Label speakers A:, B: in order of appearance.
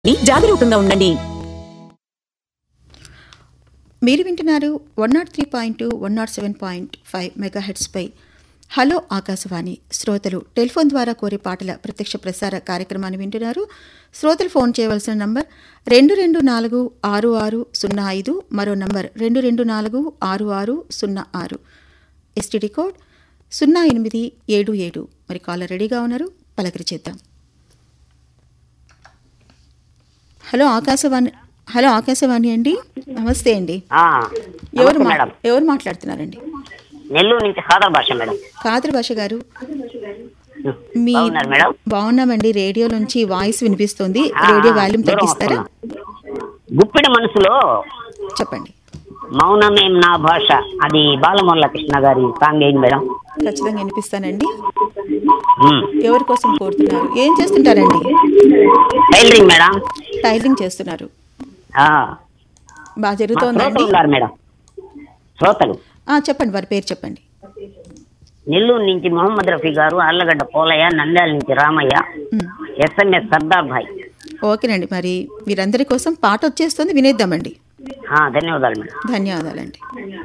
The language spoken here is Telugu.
A: జాగరూకంగా ఉండండి
B: మీరు వింటున్నారు one nought three point one nought seven point five mega పై హలో ఆకాశవాణి శ్రోతలు టెలిఫోన్ ద్వారా కోరే పాటల ప్రత్యక్ష ప్రసార కార్యక్రమాన్ని వింటున్నారు శ్రోతలు ఫోన్ చేయవలసిన నంబర్ రెండు రెండు నాలుగు ఆరు ఆరు సున్నా ఐదు మరో నంబర్ రెండు రెండు నాలుగు ఆరు ఆరు సున్నా ఆరు ఎస్టీడీ కోడ్ సున్నా ఎనిమిది ఏడు ఏడు మరి కాలర్ రెడీగా ఉన్నారు పలకరి చేద్దాం హలో ఆకాశవాణి హలో ఆకాశవాణి అండి నమస్తే అండి
C: ఆ,
B: ఎవరు
C: నమస్తే
B: మా-
C: మేడం
B: ఎవరు మాట్లాడుతున్నారండి
C: నెల్లూరు నుంచి ఖాదర్ భాష మేడం
B: కాదర్ భాష గారు మీ
C: బాగున్నారు మేడం
B: బాగున్నామండి రేడియో నుంచి వాయిస్ వినిపిస్తుంది
C: ఆ,
B: రేడియో వాల్యూమ్
C: దూరం
B: తగ్గిస్తారా
C: వస్తున్నా. గుప్పిడి మనసులో
B: చెప్పండి
C: మౌనమేం నా భాష అది బాలమురళ కృష్ణ గారి సాంగ్ ఏంటి మేడం
B: ఖచ్చితంగా వినిపిస్తానండి
C: ఉమ్.
B: ఎవరి కోసం కోరుతున్నారు ఏం చేస్తుంటారండి
C: టైలరింగ్ మేడం
B: టైలింగ్ చేస్తున్నారు
C: ఆ,
B: బాగా
C: మా శ్రోతలు
B: జరుగుతోందండి
C: ఉన్నారు మేడం శ్రోతలు
B: ఆ, చెప్పండి వారి పేరు చెప్పండి
C: నెల్లూరు నుంచి మొహమ్మద్ రఫీ గారు అల్లగడ్డ పోలయ్య నంద్యాల నుంచి రామయ్య
B: ఉమ్.
C: ఎస్ఎంఎస్ సర్దార్ భాయ్
B: ఓకేనండి మరి వీరందరి కోసం పాట వచ్చేస్తుంది వినేద్దామండి
C: ఆ, ధన్యవాదాలు మేడం
B: ధన్యవాదాలండి